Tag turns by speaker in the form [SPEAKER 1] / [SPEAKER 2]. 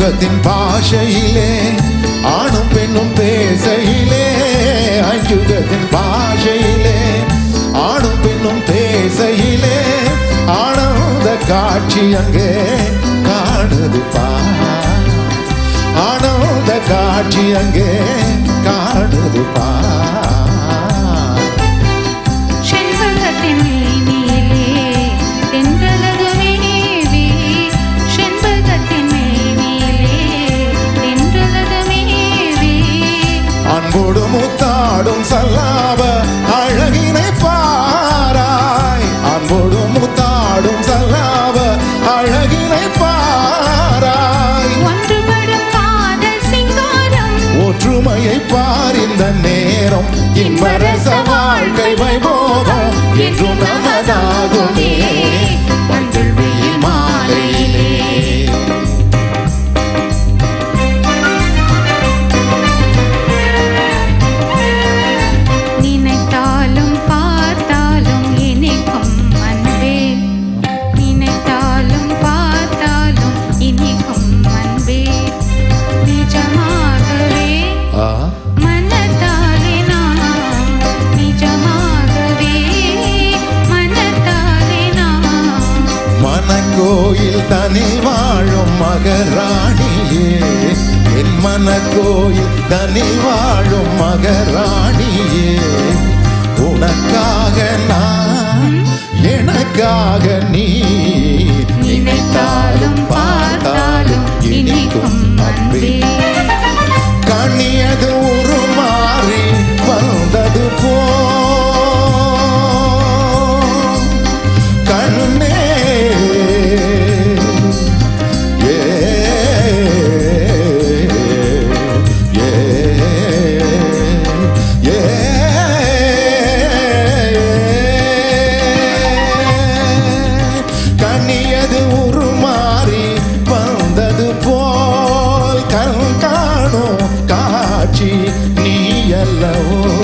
[SPEAKER 1] அஞ்சுகத்தின் பாஷையிலே ஆணும் பெண்ணும் பேசையிலே அஞ்சுகத்தின் பாஷையிலே ஆணும் பெண்ணும் பேசையிலே ஆனந்த காட்சி அங்கே காணுது பா ஆனந்த காட்சி அங்கே காணுது பா
[SPEAKER 2] செண்பகத்தின் மேனியிலே தென்றலகு மேவி செண்பகத்தின் மேனியிலே தென்றலகு மேவி
[SPEAKER 1] அன்போடு முத்தாடும் சல்லாப அழகினை பாராய் அன்போடு முத்தாடும் சல்லாப அழகினை பாராய்
[SPEAKER 2] ஒன்றுபடும் காதல் சிங்காரம்
[SPEAKER 1] ஒற்றுமையை பார் இந்த நேரம் இன்பரச வாழ்க்கை வைபோகம் என்றும் நமதாகுமே மஞ்சள் வெயில் மாலையிலே
[SPEAKER 2] நினைத்தாலும் பார்த்தாலும் இனிக்கும் அன்பே நினைத்தாலும் பார்த்தாலும் இனிக்கும் அன்பே நிஜமாகவே
[SPEAKER 1] ஆ
[SPEAKER 2] மனத்தாலே நான் நிஜமாகவே மனத்தாலே நான்
[SPEAKER 1] மனக்கோயில் தனில் வாழும் மகராணியே என் மனக்கோயில் தனில் வாழும் மகராணியே உனக்காக நான் எனக்காக நீ
[SPEAKER 2] நினைத்தாலும் பார்த்தாலும் இனிக்கும் அன்பே
[SPEAKER 1] கண்ணியது உருமாறி வந்தது போ கண்ணே ஏ ஏ ஏ கண்ணியது உருமாறி வந்தது போல் கண் காணும் காட்சி நீ அல்லவோ